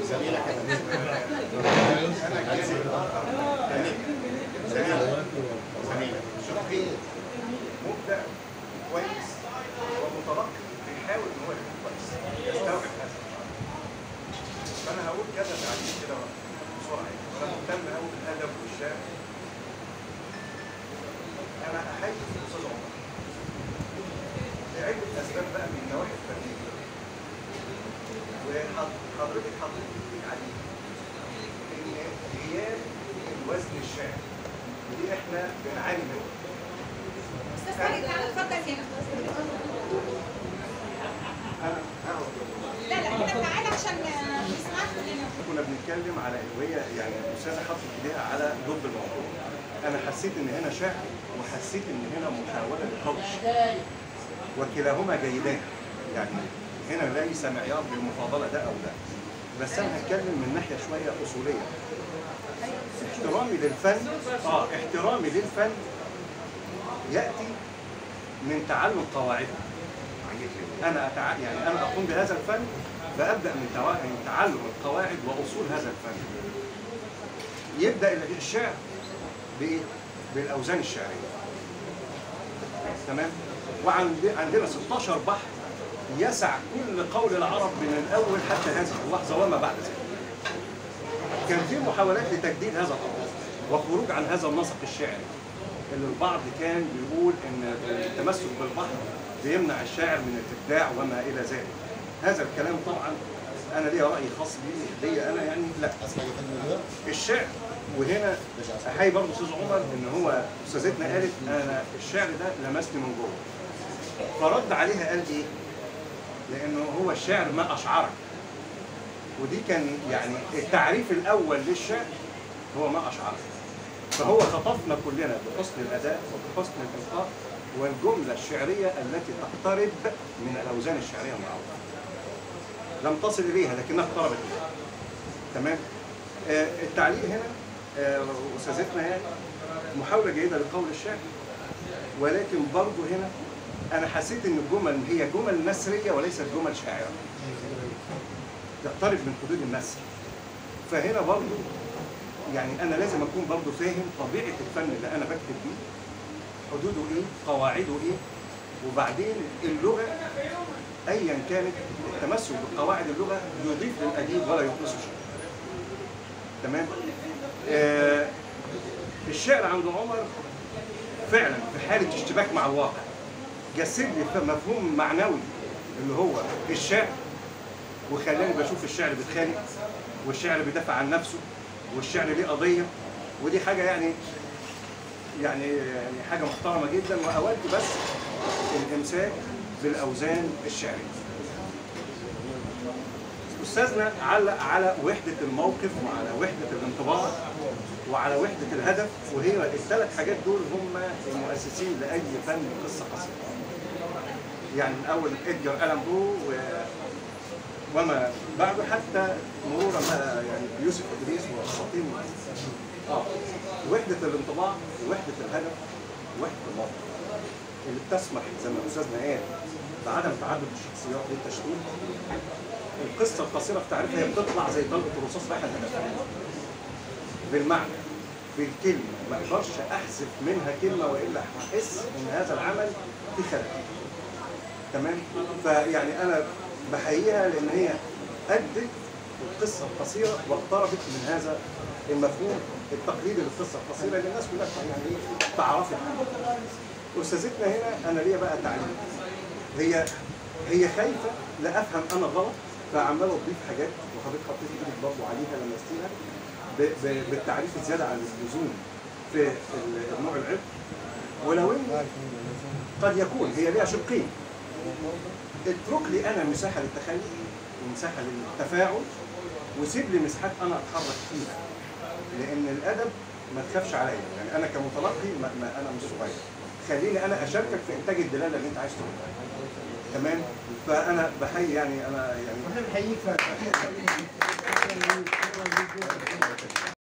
زميلك زميلك زميلك شخصية مبدع كويس ومتلقي بيحاول ان هو يكون كويس يستوعب هذا فانا هقول كذا تعليق كده بسرعه يعني. انا مهتم قوي بالادب والشعر انا احيي الاستاذ عمر لعده اسباب بقى من النواحي الفنيه وحضرتك حضرتك بتقول عليه ان غياب الوزن الشعري ودي احنا بنعاني منها استاذ خالد تعالى اتفضل هنا انا هقعد لا لا هنا تعالى عشان نسمعك كلنا كنا بنتكلم على وهي يعني الاستاذه حطت ايديها على ضد الموضوع انا حسيت ان هنا شعر وحسيت ان هنا محاوله للقوش وكلاهما جيدان يعني هنا ليس معيار بالمفاضله ده او ده بس انا هتكلم من ناحيه شويه اصوليه احترامي للفن اه احترامي للفن ياتي من تعلم قواعده انا أتع... يعني انا اقوم بهذا الفن فابدا من, توا... من تعلم القواعد واصول هذا الفن يبدا الشعر بايه بالاوزان الشعريه تمام وعندنا 16 بحر يسع كل قول العرب من الاول حتى هذه اللحظه وما بعد ذلك كان في محاولات لتجديد هذا الامر وخروج عن هذا النسق الشعري اللي البعض كان بيقول ان التمسك بالبحر بيمنع الشاعر من الابداع وما الى ذلك هذا الكلام طبعا انا ليا راي خاص بي ليا انا يعني لا اسمع يا فندم الشعر وهنا احيي برضه استاذ عمر ان هو استاذتنا قالت انا الشعر ده لمسني من جوه فرد عليها قال ايه؟ لانه هو الشعر ما اشعرك ودي كان يعني التعريف الاول للشعر هو ما اشعرك فهو خطفنا كلنا بحسن الاداء وبحسن الالقاء والجمله الشعريه التي تقترب من الاوزان الشعريه المعروفه لم تصل اليها لكنها اقتربت اليها تمام آه التعليق هنا آه استاذتنا يعني محاوله جيده لقول الشعر ولكن برضه هنا انا حسيت ان الجمل هي جمل نثريه وليست جمل شاعره تقترب من حدود النثر فهنا برضه يعني انا لازم اكون برضه فاهم طبيعه الفن اللي انا بكتب بيه حدوده ايه قواعده ايه وبعدين اللغه ايا كانت التمسك بقواعد اللغه يضيف للاديب ولا ينقصه شيء تمام آه الشعر عند عمر فعلا في حاله اشتباك مع الواقع جسد لي مفهوم معنوي اللي هو الشعر وخلاني بشوف الشعر بيتخانق والشعر بيدافع عن نفسه والشعر ليه قضيه ودي حاجه يعني يعني يعني حاجه محترمه جدا واولت بس الامساك بالاوزان الشعريه. استاذنا علق على وحده الموقف وعلى وحده الانطباع وعلى وحده الهدف وهي الثلاث حاجات دول هم المؤسسين لاي فن قصه قصيره. يعني من اول ادجار الان بو و وما بعده حتى مرورا بقى يعني يوسف ادريس واساطين اه وحده الانطباع ووحده الهدف ووحده الموقف اللي بتسمح زي ما استاذنا قال بعدم تعدد الشخصيات للتشكيل القصه القصيره في تعريفها هي بتطلع زي طلقه الرصاص رايحه الهدف بالمعنى بالكلمه ما اقدرش احذف منها كلمه والا هحس ان هذا العمل فيه خلل تمام فيعني انا بحييها لان هي ادت القصه القصيره واقتربت من هذا المفهوم التقليدي للقصه القصيره اللي الناس كلها يعني ايه تعرفها استاذتنا هنا انا ليا بقى تعليم هي هي خايفه لا افهم انا غلط فعماله تضيف حاجات وحضرتك حطيت ايدك برضه عليها لمستيها بالتعريف الزياده عن اللزوم في النوع العبء ولو ان قد يكون هي ليها شقين اترك لي انا مساحه للتخيل ومساحه للتفاعل وسيب لي مساحات انا اتحرك فيها لان الادب ما تخافش عليا يعني انا كمتلقي ما, ما انا مش صغير خليني انا اشاركك في انتاج الدلاله اللي انت عايز تقولها تمام فانا بحيي يعني انا يعني احنا بنحييك